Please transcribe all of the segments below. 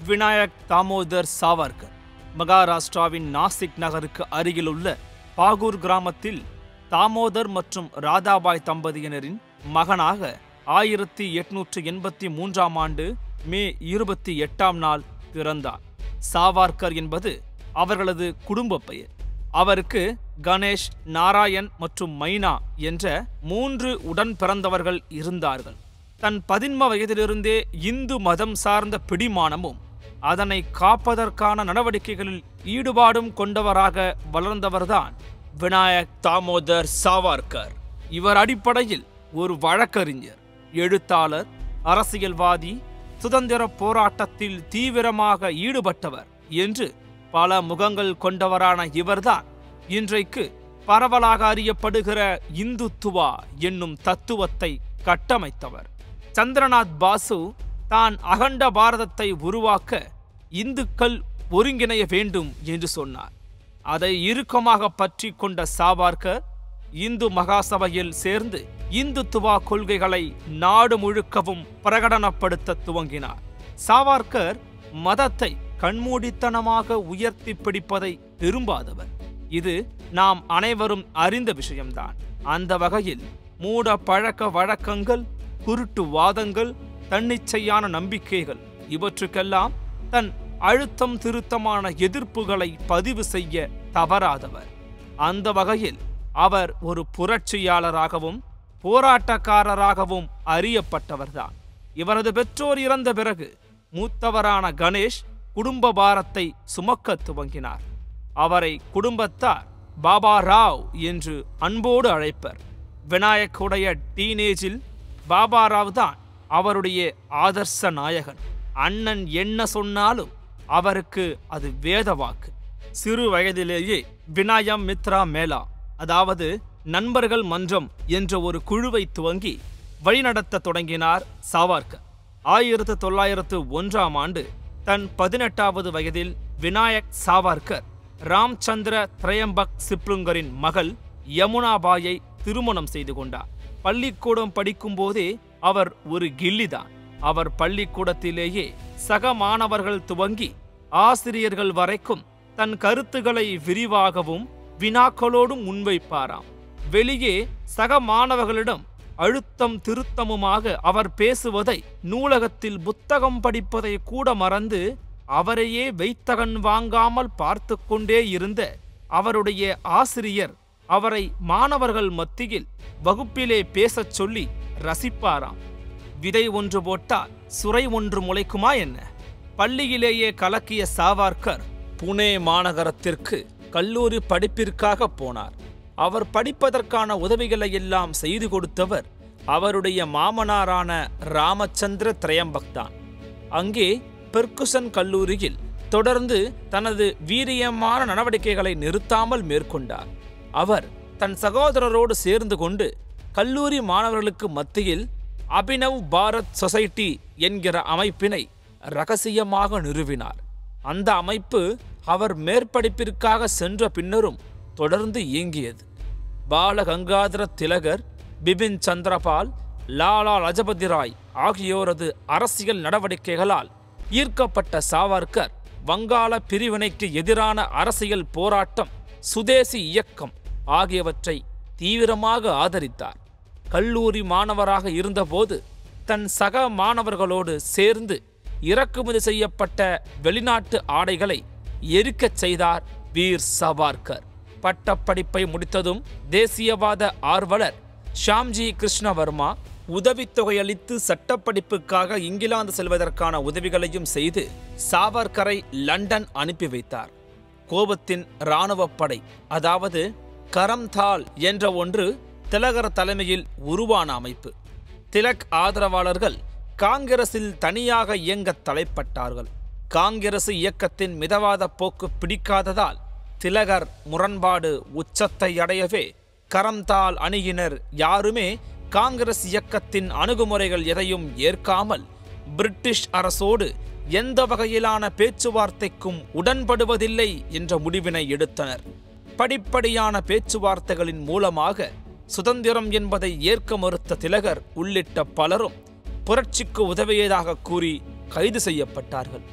விநாயக் தாமோதர் சாவர்கர் மகாராஷ்டிராவின் நாசிக் நகருக்கு அருகிலுள்ள பாகூர் கிராமத்தில் தாமோதர் மற்றும் ராதாபாய் தம்பதியினரின் மகனாக ஆயிரத்தி எட்நூற்று எண்பத்தி மூன்றாம் ஆண்டு மே இருபத்தி எட்டாம் நாள் பிறந்தார் சாவார்கர் என்பது அவர்களது குடும்ப பெயர் அவருக்கு கணேஷ் நாராயண் மற்றும் மைனா என்ற மூன்று உடன் பிறந்தவர்கள் இருந்தார்கள் தன் பதின்ம வயதிலிருந்தே இந்து மதம் சார்ந்த பிடிமானமும் அதனை காப்பதற்கான நடவடிக்கைகளில் ஈடுபாடும் கொண்டவராக வளர்ந்தவர்தான் விநாயக் தாமோதர் சாவர்கர் இவர் அடிப்படையில் ஒரு வழக்கறிஞர் எழுத்தாளர் அரசியல்வாதி சுதந்திர போராட்டத்தில் தீவிரமாக ஈடுபட்டவர் என்று பல முகங்கள் கொண்டவரான இவர்தான் இன்றைக்கு பரவலாக அறியப்படுகிற இந்துத்துவா என்னும் தத்துவத்தை கட்டமைத்தவர் சந்திரநாத் பாசு தான் அகண்ட பாரதத்தை உருவாக்க இந்துக்கள் ஒருங்கிணைய வேண்டும் என்று சொன்னார் அதை இறுக்கமாக பற்றி கொண்ட சாவார்கர் இந்து மகாசபையில் சேர்ந்து இந்துத்துவா கொள்கைகளை நாடு முழுக்கவும் பிரகடனப்படுத்த துவங்கினார் சாவார்கர் மதத்தை கண்மூடித்தனமாக உயர்த்தி பிடிப்பதை விரும்பாதவர் இது நாம் அனைவரும் அறிந்த விஷயம்தான் அந்த வகையில் மூட பழக்க வழக்கங்கள் குருட்டு வாதங்கள் தன்னிச்சையான நம்பிக்கைகள் இவற்றுக்கெல்லாம் தன் அழுத்தம் திருத்தமான எதிர்ப்புகளை பதிவு செய்ய தவறாதவர் அந்த வகையில் அவர் ஒரு புரட்சியாளராகவும் போராட்டக்காரராகவும் அறியப்பட்டவர்தான் இவரது பெற்றோர் இறந்த பிறகு மூத்தவரான கணேஷ் குடும்ப பாரத்தை சுமக்கத் துவங்கினார் அவரை குடும்பத்தார் பாபா ராவ் என்று அன்போடு அழைப்பர் விநாயக்குடைய டீனேஜில் பாபா ராவ் தான் அவருடைய ஆதர்ச நாயகன் அண்ணன் என்ன சொன்னாலும் அவருக்கு அது வேத வாக்கு சிறு வயதிலேயே விநாயம் மித்ரா மேளா அதாவது நண்பர்கள் மன்றம் என்ற ஒரு குழுவை துவங்கி வழிநடத்த தொடங்கினார் சாவார்கர் ஆயிரத்து தொள்ளாயிரத்து ஒன்றாம் ஆண்டு தன் பதினெட்டாவது வயதில் விநாயக் சாவார்கர் ராம்சந்திர திரையம்பக் சிப்லுங்கரின் மகள் யமுனாபாயை திருமணம் செய்து கொண்டார் பள்ளிக்கூடம் படிக்கும்போதே அவர் ஒரு கில்லிதான் அவர் பள்ளிக்கூடத்திலேயே சக மாணவர்கள் துவங்கி ஆசிரியர்கள் வரைக்கும் தன் கருத்துக்களை விரிவாகவும் வினாக்களோடும் முன்வைப்பாராம் வெளியே சக மாணவர்களிடம் அழுத்தம் திருத்தமுமாக அவர் பேசுவதை நூலகத்தில் புத்தகம் படிப்பதை கூட மறந்து அவரையே வைத்தகன் வாங்காமல் பார்த்து கொண்டே இருந்த அவருடைய ஆசிரியர் அவரை மாணவர்கள் மத்தியில் வகுப்பிலே பேசச் சொல்லி ரசிப்பாராம் விதை ஒன்று போட்டால் சுரை ஒன்று முளைக்குமா என்ன பள்ளியிலேயே கலக்கிய சாவார்கர் புனே மாநகரத்திற்கு கல்லூரி படிப்பிற்காக போனார் அவர் படிப்பதற்கான உதவிகளை எல்லாம் செய்து கொடுத்தவர் அவருடைய மாமனாரான ராமச்சந்திர திரையம்பக் தான் அங்கே பெர்குசன் கல்லூரியில் தொடர்ந்து தனது வீரியமான நடவடிக்கைகளை நிறுத்தாமல் மேற்கொண்டார் அவர் தன் சகோதரரோடு சேர்ந்து கொண்டு கல்லூரி மாணவர்களுக்கு மத்தியில் அபினவ் பாரத் சொசைட்டி என்கிற அமைப்பினை ரகசியமாக நிறுவினார் அந்த அமைப்பு அவர் மேற்படிப்பிற்காக சென்ற பின்னரும் தொடர்ந்து இயங்கியது பாலகங்காதர திலகர் பிபின் சந்திரபால் லாலா லஜபதி ராய் ஆகியோரது அரசியல் நடவடிக்கைகளால் ஈர்க்கப்பட்ட சாவர்கர் வங்காள பிரிவினைக்கு எதிரான அரசியல் போராட்டம் சுதேசி இயக்கம் ஆகியவற்றை தீவிரமாக ஆதரித்தார் கல்லூரி மாணவராக இருந்தபோது தன் சக மாணவர்களோடு சேர்ந்து இறக்குமதி செய்யப்பட்ட வெளிநாட்டு ஆடைகளை எரிக்கச் செய்தார் வீர் சவார்கர் பட்டப்படிப்பை முடித்ததும் தேசியவாத ஆர்வலர் ஷாம்ஜி கிருஷ்ணவர்மா உதவித்தொகையளித்து சட்டப்படிப்புக்காக இங்கிலாந்து செல்வதற்கான உதவிகளையும் செய்து சாவர்கரை லண்டன் அனுப்பி வைத்தார் கோபத்தின் இராணுவப் படை அதாவது கரம்தால் என்ற ஒன்று திலகர் தலைமையில் உருவான அமைப்பு திலக் ஆதரவாளர்கள் காங்கிரஸில் தனியாக இயங்கத் தலைப்பட்டார்கள் காங்கிரசு இயக்கத்தின் மிதவாத போக்கு பிடிக்காததால் திலகர் முரண்பாடு உச்சத்தை அடையவே கரம்தால் அணியினர் யாருமே காங்கிரஸ் இயக்கத்தின் அணுகுமுறைகள் எதையும் ஏற்காமல் பிரிட்டிஷ் அரசோடு எந்த வகையிலான பேச்சுவார்த்தைக்கும் உடன்படுவதில்லை என்ற முடிவினை எடுத்தனர் படிப்படியான பேச்சுவார்த்தைகளின் மூலமாக சுதந்திரம் என்பதை ஏற்க மறுத்த திலகர் உள்ளிட்ட பலரும் புரட்சிக்கு உதவியதாக கூறி கைது செய்யப்பட்டார்கள்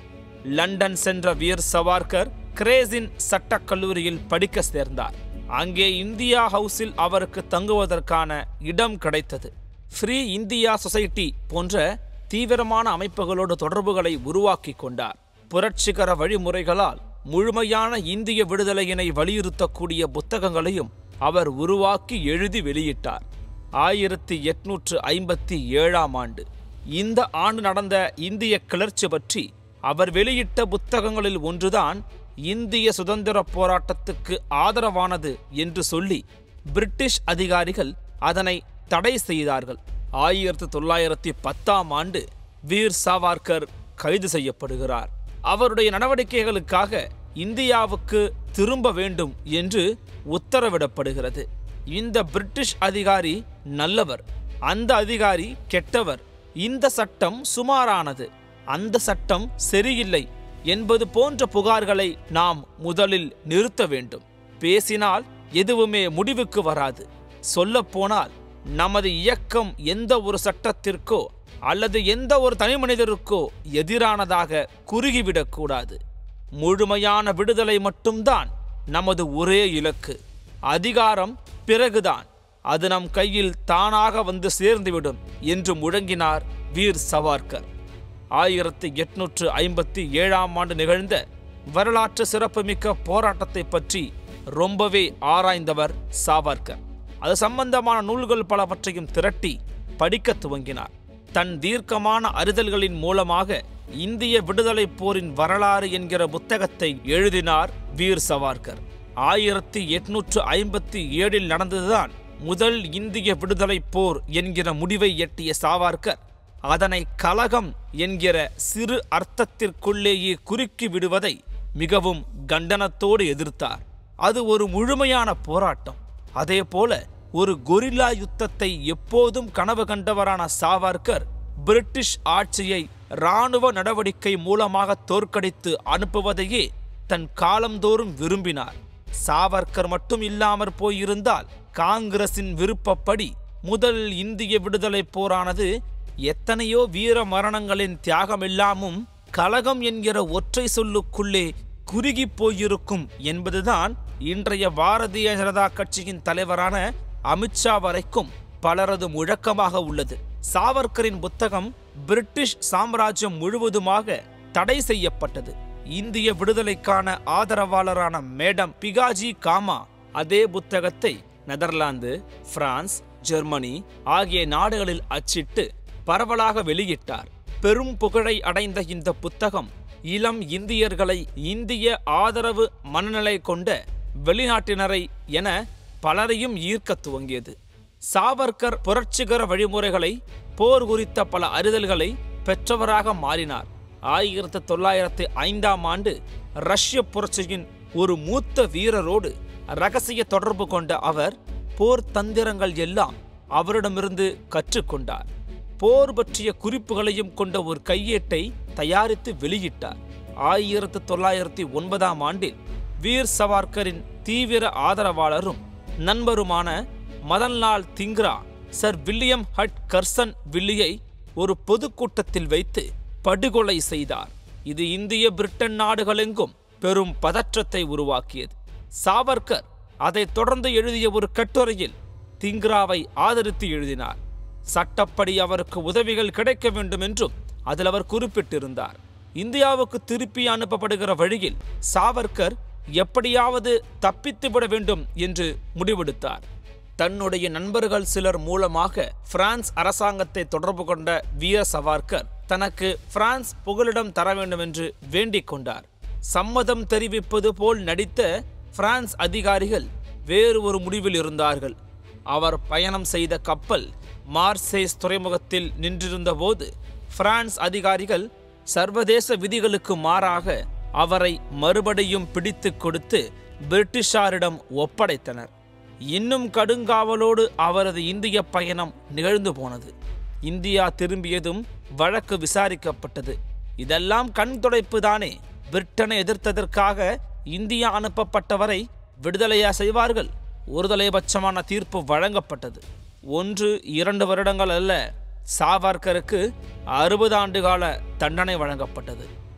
லண்டன் சென்ற வீர் சவார்கர் கிரேசின் சட்டக் கல்லூரியில் படிக்க சேர்ந்தார் அங்கே இந்தியா ஹவுஸில் அவருக்கு தங்குவதற்கான இடம் கிடைத்தது ஃப்ரீ இந்தியா சொசைட்டி போன்ற தீவிரமான அமைப்புகளோடு தொடர்புகளை உருவாக்கி கொண்டார் புரட்சிகர வழிமுறைகளால் முழுமையான இந்திய விடுதலையினை வலியுறுத்தக்கூடிய புத்தகங்களையும் அவர் உருவாக்கி எழுதி வெளியிட்டார் ஆயிரத்தி எட்நூற்று ஐம்பத்தி ஏழாம் ஆண்டு இந்த ஆண்டு நடந்த இந்திய கிளர்ச்சி பற்றி அவர் வெளியிட்ட புத்தகங்களில் ஒன்றுதான் இந்திய சுதந்திர போராட்டத்துக்கு ஆதரவானது என்று சொல்லி பிரிட்டிஷ் அதிகாரிகள் அதனை தடை செய்தார்கள் ஆயிரத்தி தொள்ளாயிரத்தி பத்தாம் ஆண்டு வீர் சாவார்கர் கைது செய்யப்படுகிறார் அவருடைய நடவடிக்கைகளுக்காக இந்தியாவுக்கு திரும்ப வேண்டும் என்று உத்தரவிடப்படுகிறது இந்த பிரிட்டிஷ் அதிகாரி நல்லவர் அந்த அதிகாரி கெட்டவர் இந்த சட்டம் சுமாரானது அந்த சட்டம் சரியில்லை என்பது போன்ற புகார்களை நாம் முதலில் நிறுத்த வேண்டும் பேசினால் எதுவுமே முடிவுக்கு வராது சொல்லப்போனால் நமது இயக்கம் எந்த ஒரு சட்டத்திற்கோ அல்லது எந்த ஒரு தனிமனிதருக்கோ எதிரானதாக குறுகிவிடக்கூடாது முழுமையான விடுதலை மட்டும்தான் நமது ஒரே இலக்கு அதிகாரம் பிறகுதான் அது நம் கையில் தானாக வந்து சேர்ந்துவிடும் என்று முழங்கினார் வீர் சவார்கர் ஆயிரத்தி எட்நூற்று ஐம்பத்தி ஏழாம் ஆண்டு நிகழ்ந்த வரலாற்று சிறப்புமிக்க போராட்டத்தை பற்றி ரொம்பவே ஆராய்ந்தவர் சாவர்கர் அது சம்பந்தமான நூல்கள் பலவற்றையும் திரட்டி படிக்கத் துவங்கினார் தன் தீர்க்கமான அறிதல்களின் மூலமாக இந்திய விடுதலை போரின் வரலாறு என்கிற புத்தகத்தை எழுதினார் வீர் சவார்கர் ஆயிரத்தி எட்நூற்று ஐம்பத்தி ஏழில் நடந்ததுதான் முதல் இந்திய விடுதலை போர் என்கிற முடிவை எட்டிய சாவார்கர் அதனை கலகம் என்கிற சிறு அர்த்தத்திற்குள்ளேயே குறுக்கி விடுவதை மிகவும் கண்டனத்தோடு எதிர்த்தார் அது ஒரு முழுமையான போராட்டம் அதேபோல ஒரு கொரில்லா யுத்தத்தை எப்போதும் கனவு கண்டவரான சாவார்கர் பிரிட்டிஷ் ஆட்சியை இராணுவ நடவடிக்கை மூலமாக தோற்கடித்து அனுப்புவதையே தன் காலந்தோறும் விரும்பினார் சாவர்கர் மட்டும் இல்லாமற் போயிருந்தால் காங்கிரசின் விருப்பப்படி முதல் இந்திய விடுதலை போரானது எத்தனையோ வீர மரணங்களின் தியாகமெல்லாமும் கலகம் என்கிற ஒற்றை சொல்லுக்குள்ளே குறுகி போயிருக்கும் என்பதுதான் இன்றைய பாரதிய ஜனதா கட்சியின் தலைவரான அமித்ஷா வரைக்கும் பலரது முழக்கமாக உள்ளது சாவர்கரின் புத்தகம் பிரிட்டிஷ் சாம்ராஜ்யம் முழுவதுமாக தடை செய்யப்பட்டது இந்திய விடுதலைக்கான ஆதரவாளரான மேடம் பிகாஜி காமா அதே புத்தகத்தை நெதர்லாந்து பிரான்ஸ் ஜெர்மனி ஆகிய நாடுகளில் அச்சிட்டு பரவலாக வெளியிட்டார் பெரும் புகழை அடைந்த இந்த புத்தகம் இளம் இந்தியர்களை இந்திய ஆதரவு மனநிலை கொண்ட வெளிநாட்டினரை என பலரையும் ஈர்க்கத் துவங்கியது சாவர்கர் புரட்சிகர வழிமுறைகளை போர் குறித்த பல அறிதல்களை பெற்றவராக மாறினார் ஆயிரத்தி தொள்ளாயிரத்தி ஐந்தாம் ஆண்டு ரஷ்ய புரட்சியின் ஒரு மூத்த வீரரோடு ரகசிய தொடர்பு கொண்ட அவர் போர் தந்திரங்கள் எல்லாம் அவரிடமிருந்து கற்றுக்கொண்டார் போர் பற்றிய குறிப்புகளையும் கொண்ட ஒரு கையேட்டை தயாரித்து வெளியிட்டார் ஆயிரத்து தொள்ளாயிரத்தி ஒன்பதாம் ஆண்டில் வீர் சவார்கரின் தீவிர ஆதரவாளரும் நண்பருமான Madan Lal Dhingra sir William Hutt Curzon வில்லியை ஒரு பொதுக்கூட்டத்தில் வைத்து படுகொலை செய்தார் இது இந்திய பிரிட்டன் நாடுகளெங்கும் பெரும் பதற்றத்தை உருவாக்கியது சாவர்கர் அதைத் தொடர்ந்து எழுதிய ஒரு கட்டுரையில் திங்ராவை ஆதரித்து எழுதினார் சட்டப்படி அவருக்கு உதவிகள் கிடைக்க வேண்டும் என்றும் அதில் அவர் குறிப்பிட்டிருந்தார் இந்தியாவுக்கு திருப்பி அனுப்பப்படுகிற வழியில் சாவர்கர் எப்படியாவது தப்பித்துவிட வேண்டும் என்று முடிவெடுத்தார் தன்னுடைய நண்பர்கள் சிலர் மூலமாக பிரான்ஸ் அரசாங்கத்தை தொடர்பு கொண்ட வீர சவார்கர் தனக்கு பிரான்ஸ் புகலிடம் தர வேண்டும் என்று வேண்டிக் கொண்டார் சம்மதம் தெரிவிப்பது போல் நடித்த பிரான்ஸ் அதிகாரிகள் வேறு ஒரு முடிவில் இருந்தார்கள் அவர் பயணம் செய்த கப்பல் மார்சேஸ் துறைமுகத்தில் நின்றிருந்தபோது பிரான்ஸ் அதிகாரிகள் சர்வதேச விதிகளுக்கு மாறாக அவரை மறுபடியும் பிடித்து கொடுத்து பிரிட்டிஷாரிடம் ஒப்படைத்தனர் இன்னும் கடுங்காவலோடு அவரது இந்திய பயணம் நிகழ்ந்து போனது இந்தியா திரும்பியதும் வழக்கு விசாரிக்கப்பட்டது இதெல்லாம் கண் துடைப்பு தானே பிரிட்டனை எதிர்த்ததற்காக இந்தியா அனுப்பப்பட்டவரை விடுதலையா செய்வார்கள் ஒருதலைபட்சமான தீர்ப்பு வழங்கப்பட்டது ஒன்று இரண்டு வருடங்கள் அல்ல சாவர்கருக்கு அறுபது ஆண்டு கால தண்டனை வழங்கப்பட்டது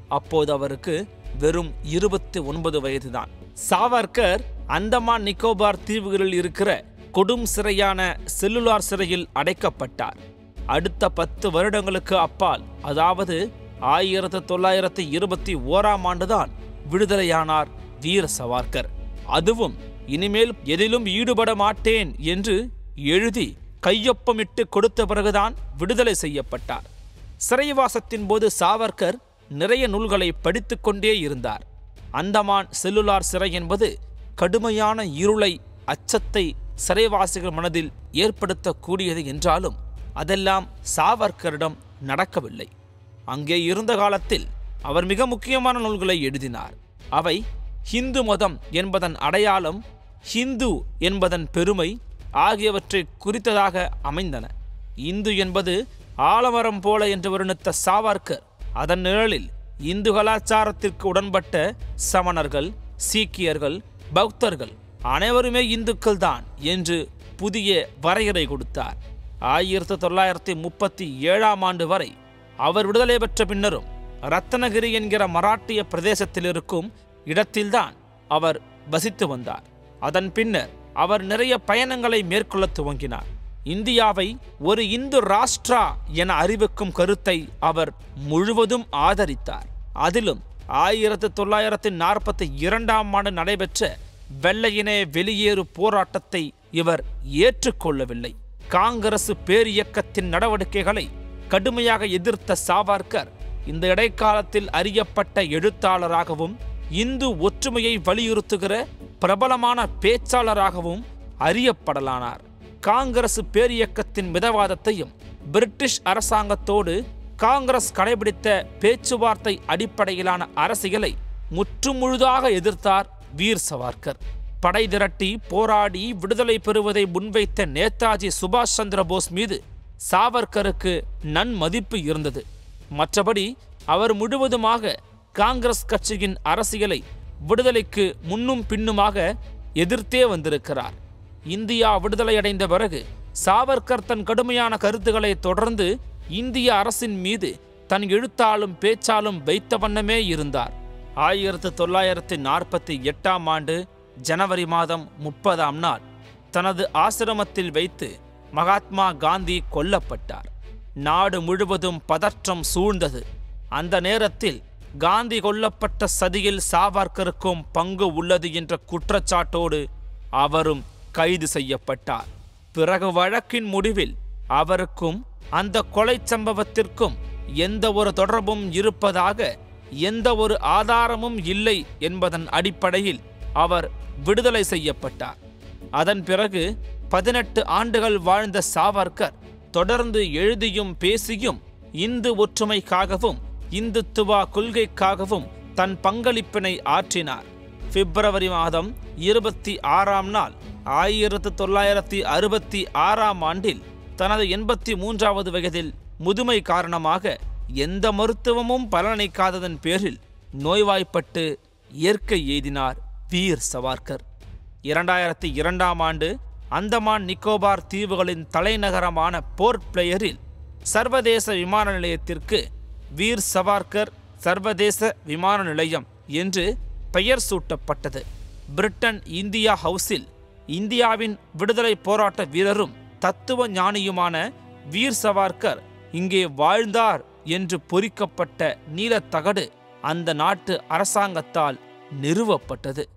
அப்போது அவருக்கு வெறும் இருபத்தி ஒன்பது வயதுதான் சாவர்கர் அந்தமான் நிக்கோபார் தீவுகளில் இருக்கிற கொடும் சிறையான செல்லுலார் சிறையில் அடைக்கப்பட்டார் அடுத்த பத்து வருடங்களுக்கு அப்பால் அதாவது ஆயிரத்து தொள்ளாயிரத்தி இருபத்தி ஓராம் ஆண்டுதான் விடுதலையானார் வீர சவார்கர் அதுவும் இனிமேல் எதிலும் ஈடுபட மாட்டேன் என்று எழுதி கையொப்பமிட்டு கொடுத்த பிறகுதான் விடுதலை செய்யப்பட்டார் சிறைவாசத்தின் போது சாவர்கர் நிறைய நூல்களை படித்துக் கொண்டே இருந்தார் அந்தமான் செல்லுலார் சிறை என்பது கடுமையான இருளை அச்சத்தை சிறைவாசிகள் மனதில் ஏற்படுத்தக்கூடியது என்றாலும் அதெல்லாம் சாவர்கரிடம் நடக்கவில்லை அங்கே இருந்த காலத்தில் அவர் மிக முக்கியமான நூல்களை எழுதினார் அவை ஹிந்து மதம் என்பதன் அடையாளம் ஹிந்து என்பதன் பெருமை ஆகியவற்றை குறித்ததாக அமைந்தன இந்து என்பது ஆலமரம் போல என்று வருணித்த சாவர்கர் அதன் நிழலில் இந்து கலாச்சாரத்திற்கு உடன்பட்ட சமணர்கள் சீக்கியர்கள் பௌத்தர்கள் அனைவருமே இந்துக்கள் தான் என்று புதிய வரையறை கொடுத்தார் ஆயிரத்தி தொள்ளாயிரத்தி முப்பத்தி ஏழாம் ஆண்டு வரை அவர் விடுதலை பெற்ற பின்னரும் ரத்னகிரி என்கிற மராட்டிய பிரதேசத்தில் இருக்கும் இடத்தில்தான் அவர் வசித்து வந்தார் அதன் பின்னர் அவர் நிறைய பயணங்களை மேற்கொள்ள துவங்கினார் இந்தியாவை ஒரு இந்து ராஷ்டிரா என அறிவிக்கும் கருத்தை அவர் முழுவதும் ஆதரித்தார் அதிலும் ஆயிரத்து தொள்ளாயிரத்தி நாற்பத்தி இரண்டாம் ஆண்டு நடைபெற்ற வெள்ளையினே வெளியேறு போராட்டத்தை இவர் ஏற்றுக்கொள்ளவில்லை காங்கிரசு பேரியக்கத்தின் நடவடிக்கைகளை கடுமையாக எதிர்த்த சாவர்கர் இந்த இடைக்காலத்தில் அறியப்பட்ட எழுத்தாளராகவும் இந்து ஒற்றுமையை வலியுறுத்துகிற பிரபலமான பேச்சாளராகவும் அறியப்படலானார் காங்கிரசு பேரியக்கத்தின் மிதவாதத்தையும் பிரிட்டிஷ் அரசாங்கத்தோடு காங்கிரஸ் கடைபிடித்த பேச்சுவார்த்தை அடிப்படையிலான அரசியலை முற்றுமுழுதாக எதிர்த்தார் வீர் சவார்கர் படை திரட்டி போராடி விடுதலை பெறுவதை முன்வைத்த நேதாஜி சுபாஷ் சந்திர போஸ் மீது சாவர்கருக்கு நன்மதிப்பு இருந்தது மற்றபடி அவர் முழுவதுமாக காங்கிரஸ் கட்சியின் அரசியலை விடுதலைக்கு முன்னும் பின்னுமாக எதிர்த்தே வந்திருக்கிறார் இந்தியா விடுதலையடைந்த பிறகு சாவர்கர் தன் கடுமையான கருத்துக்களை தொடர்ந்து இந்திய அரசின் மீது தன் எழுத்தாலும் பேச்சாலும் வைத்த வண்ணமே இருந்தார் ஆயிரத்து தொள்ளாயிரத்தி நாற்பத்தி எட்டாம் ஆண்டு ஜனவரி மாதம் முப்பதாம் நாள் தனது ஆசிரமத்தில் வைத்து மகாத்மா காந்தி கொல்லப்பட்டார் நாடு முழுவதும் பதற்றம் சூழ்ந்தது அந்த நேரத்தில் காந்தி கொல்லப்பட்ட சதியில் சாவர்கருக்கும் பங்கு உள்ளது என்ற குற்றச்சாட்டோடு அவரும் கைது செய்யப்பட்டார் பிறகு வழக்கின் முடிவில் அவருக்கும் அந்த கொலை சம்பவத்திற்கும் எந்த ஒரு தொடர்பும் இருப்பதாக எந்த ஒரு ஆதாரமும் இல்லை என்பதன் அடிப்படையில் அவர் விடுதலை செய்யப்பட்டார் அதன் பிறகு பதினெட்டு ஆண்டுகள் வாழ்ந்த சாவர்கர் தொடர்ந்து எழுதியும் பேசியும் இந்து ஒற்றுமைக்காகவும் இந்துத்துவா கொள்கைக்காகவும் தன் பங்களிப்பினை ஆற்றினார் பிப்ரவரி மாதம் இருபத்தி ஆறாம் நாள் ஆயிரத்து தொள்ளாயிரத்தி அறுபத்தி ஆறாம் ஆண்டில் தனது எண்பத்தி மூன்றாவது வயதில் முதுமை காரணமாக எந்த மருத்துவமும் பலனளிக்காததன் பேரில் நோய்வாய்ப்பட்டு இயற்கை எய்தினார் வீர் சவார்கர் இரண்டாயிரத்தி இரண்டாம் ஆண்டு அந்தமான் நிக்கோபார் தீவுகளின் தலைநகரமான போர்ட் பிளேயரில் சர்வதேச விமான நிலையத்திற்கு வீர் சவார்கர் சர்வதேச விமான நிலையம் என்று பெயர் சூட்டப்பட்டது பிரிட்டன் இந்தியா ஹவுஸில் இந்தியாவின் விடுதலை போராட்ட வீரரும் தத்துவ ஞானியுமான வீர் சவார்கர் இங்கே வாழ்ந்தார் என்று பொறிக்கப்பட்ட நீலத்தகடு அந்த நாட்டு அரசாங்கத்தால் நிறுவப்பட்டது